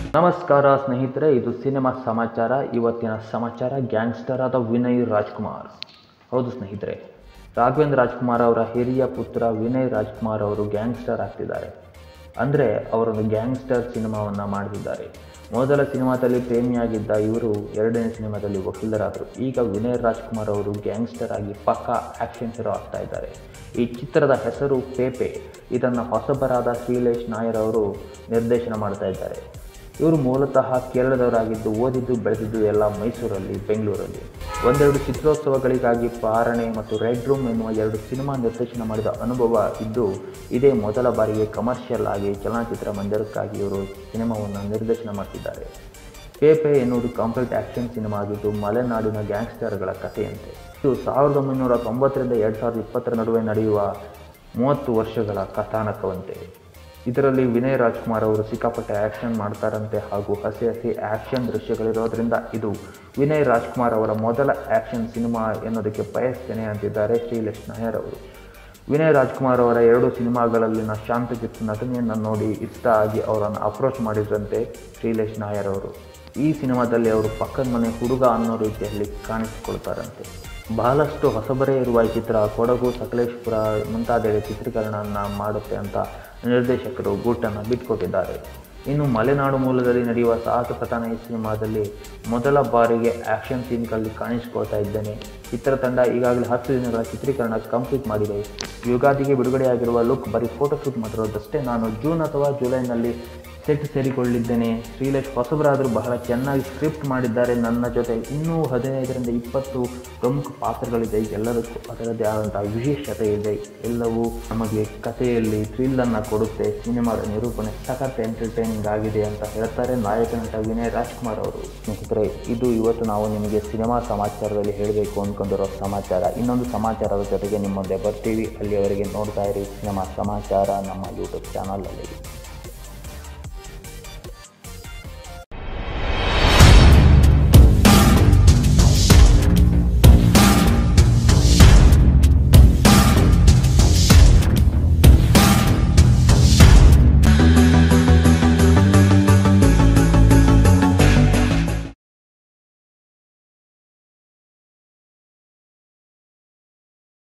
ನಮಸ್ಕಾರ ಸ್ನೇಹಿತರೆ ಇದು ಸಿನಿಮಾ ಸಮಾಚಾರ ಇವತ್ತಿನ ಸಮಾಚಾರ ಗ್ಯಾಂಗ್ಸ್ಟರ್ ಆದ ವಿನಯ್ ರಾಜ್ಕುಮಾರ್ ಹೌದು ಸ್ನೇಹಿತರೆ ರಾಘವೇಂದ್ರ ರಾಜ್ಕುಮಾರ್ ಅವರ ಹಿರಿಯ ಪುತ್ರ ವಿನಯ್ ರಾಜ್ಕುಮಾರ್ ಅವರು ಗ್ಯಾಂಗ್ಸ್ಟರ್ ಆಗ್ತಿದ್ದಾರೆ ಅಂದರೆ ಅವರೊಂದು ಗ್ಯಾಂಗ್ಸ್ಟರ್ ಸಿನಿಮಾವನ್ನು ಮಾಡ್ತಿದ್ದಾರೆ ಮೊದಲ ಸಿನಿಮಾದಲ್ಲಿ ಪ್ರೇಮಿಯಾಗಿದ್ದ ಇವರು ಎರಡನೇ ಸಿನಿಮಾದಲ್ಲಿ ವಕೀಲರಾದರು ಈಗ ವಿನಯ್ ರಾಜ್ಕುಮಾರ್ ಅವರು ಗ್ಯಾಂಗ್ಸ್ಟರ್ ಆಗಿ ಪಕ್ಕಾ ಆ್ಯಕ್ಷನ್ ಹೀರೋ ಆಗ್ತಾ ಇದ್ದಾರೆ ಈ ಚಿತ್ರದ ಹೆಸರು ಪೇಪೆ ಇದನ್ನು ಹೊಸಬರಾದ ಶ್ರೀಲೇಶ್ ನಾಯರ್ ಅವರು ನಿರ್ದೇಶನ ಮಾಡ್ತಾ ಇದ್ದಾರೆ ಇವರು ಮೂಲತಃ ಕೇರಳದವರಾಗಿದ್ದು ಓದಿದ್ದು ಬೆಳೆದಿದ್ದು ಎಲ್ಲ ಮೈಸೂರಲ್ಲಿ ಬೆಂಗಳೂರಲ್ಲಿ ಒಂದೆರಡು ಚಿತ್ರೋತ್ಸವಗಳಿಗಾಗಿ ಪಾರಣೆ ಮತ್ತು ರೆಡ್ ರೂಮ್ ಎನ್ನುವ ಎರಡು ಸಿನಿಮಾ ನಿರ್ದೇಶನ ಮಾಡಿದ ಅನುಭವ ಇದ್ದು ಇದೇ ಮೊದಲ ಬಾರಿಗೆ ಕಮರ್ಷಿಯಲ್ ಆಗಿ ಚಲನಚಿತ್ರ ಮಂದಿರಕ್ಕಾಗಿ ಇವರು ಸಿನಿಮಾವನ್ನು ನಿರ್ದೇಶನ ಮಾಡ್ತಿದ್ದಾರೆ ಪೇಪೆ ಎನ್ನುವುದು ಕಂಪ್ಲೀಟ್ ಆ್ಯಕ್ಷನ್ ಸಿನಿಮಾ ಆಗಿದ್ದು ಮಲೆನಾಡಿನ ಗ್ಯಾಂಗ್ಸ್ಟರ್ಗಳ ಕಥೆಯಂತೆ ಇದು ಸಾವಿರದ ಒಂಬೈನೂರ ತೊಂಬತ್ತರಿಂದ ಎರಡು ಸಾವಿರದ ಇಪ್ಪತ್ತರ ನಡುವೆ ನಡೆಯುವ ಮೂವತ್ತು ವರ್ಷಗಳ ಕಥಾನಕವಂತೆ ಇದರಲ್ಲಿ ವಿನಯ್ ರಾಜ್ಕುಮಾರ್ ಅವರು ಸಿಕ್ಕಾಪಟ್ಟೆ ಆ್ಯಕ್ಷನ್ ಮಾಡ್ತಾರಂತೆ ಹಾಗೂ ಹಸಿ ಹಸಿ ಆ್ಯಕ್ಷನ್ ದೃಶ್ಯಗಳಿರೋದ್ರಿಂದ ಇದು ವಿನಯ್ ರಾಜ್ಕುಮಾರ್ ಅವರ ಮೊದಲ ಆ್ಯಕ್ಷನ್ ಸಿನಿಮಾ ಎನ್ನುವುದಕ್ಕೆ ಬಯಸ್ತೇನೆ ಅಂತಿದ್ದಾರೆ ಶ್ರೀಲೇಶ್ ನಾಯರ್ ಅವರು ವಿನಯ್ ರಾಜ್ಕುಮಾರ್ ಅವರ ಎರಡು ಸಿನಿಮಾಗಳಲ್ಲಿನ ಶಾಂತಚಿತ್ತ ನಟನೆಯನ್ನು ನೋಡಿ ಇಷ್ಟ ಆಗಿ ಅವರನ್ನು ಅಪ್ರೋಚ್ ಮಾಡಿದ್ರಂತೆ ಶ್ರೀಲೇಶ್ ನಾಯರ್ ಅವರು ಈ ಸಿನಿಮಾದಲ್ಲಿ ಅವರು ಪಕ್ಕದ ಮನೆ ಹುಡುಗ ಅನ್ನೋ ರೀತಿಯಲ್ಲಿ ಕಾಣಿಸಿಕೊಳ್ತಾರಂತೆ ಬಹಳಷ್ಟು ಹೊಸಬರೇ ಇರುವ ಈ ಚಿತ್ರ ಕೊಡಗು ಸಕಲೇಶ್ಪುರ ಮುಂತಾದೆಡೆ ಚಿತ್ರೀಕರಣವನ್ನು ಮಾಡುತ್ತೆ ಅಂತ ನಿರ್ದೇಶಕರು ಗೂಟನ್ನು ಬಿಟ್ಕೊಟ್ಟಿದ್ದಾರೆ ಇನ್ನು ಮಲೆನಾಡು ಮೂಲದಲ್ಲಿ ನಡೆಯುವ ಸಾಹಸ ಪ್ರಧಾನ ಈ ಸಿನಿಮಾದಲ್ಲಿ ಮೊದಲ ಬಾರಿಗೆ ಆ್ಯಕ್ಷನ್ ಸೀನ್ಗಳಲ್ಲಿ ಕಾಣಿಸಿಕೊಳ್ತಾ ಇದ್ದೇನೆ ಚಿತ್ರತಂಡ ಈಗಾಗಲೇ ಹತ್ತು ದಿನಗಳ ಚಿತ್ರೀಕರಣ ಕಂಪ್ಲೀಟ್ ಮಾಡಿದೆ ಯುಗಾದಿಗೆ ಬಿಡುಗಡೆಯಾಗಿರುವ ಲುಕ್ ಬರೀ ಫೋಟೋಶೂಟ್ ಮಾಡಿರೋದಷ್ಟೇ ನಾನು ಜೂನ್ ಅಥವಾ ಜುಲೈನಲ್ಲಿ ಸೆಟ್ ಸೇರಿಕೊಳ್ಳಿದ್ದೇನೆ ಶ್ರೀಲೇಶ್ ಹೊಸಬರಾದರೂ ಬಹಳ ಚೆನ್ನಾಗಿ ಸ್ಕ್ರಿಪ್ಟ್ ಮಾಡಿದ್ದಾರೆ ನನ್ನ ಜೊತೆ ಇನ್ನೂ ಹದಿನೈದರಿಂದ ಇಪ್ಪತ್ತು ಪ್ರಮುಖ ಪಾತ್ರಗಳಿದೆ ಎಲ್ಲದಕ್ಕೂ ಅದರದ್ದೇ ಆದಂಥ ವಿಶೇಷತೆ ಇದೆ ಎಲ್ಲವೂ ನಮಗೆ ಕಥೆಯಲ್ಲಿ ಥ್ರಿಲ್ಲನ್ನು ಕೊಡುತ್ತೆ ಸಿನಿಮಾದ ನಿರೂಪಣೆ ಸಖತ್ ಎಂಟರ್ಟೈನಿಂಗ್ ಆಗಿದೆ ಅಂತ ಹೇಳ್ತಾರೆ ನಾಯಕ ನಟ ವಿನಯ್ ರಾಜ್ಕುಮಾರ್ ಅವರು ಸ್ನೇಹಿತರೆ ಇದು ಇವತ್ತು ನಾವು ನಿಮಗೆ ಸಿನಿಮಾ ಸಮಾಚಾರದಲ್ಲಿ ಹೇಳಬೇಕು ಅಂದ್ಕೊಂಡಿರೋ ಸಮಾಚಾರ ಇನ್ನೊಂದು ಸಮಾಚಾರದ ಜೊತೆಗೆ ನಿಮ್ಮ ಮುಂದೆ ಬರ್ತೀವಿ ಅಲ್ಲಿಯವರೆಗೆ ನೋಡ್ತಾ ಇರಿ ಸಿನಿಮಾ ಸಮಾಚಾರ ನಮ್ಮ ಯೂಟ್ಯೂಬ್ ಚಾನಲಲ್ಲಿ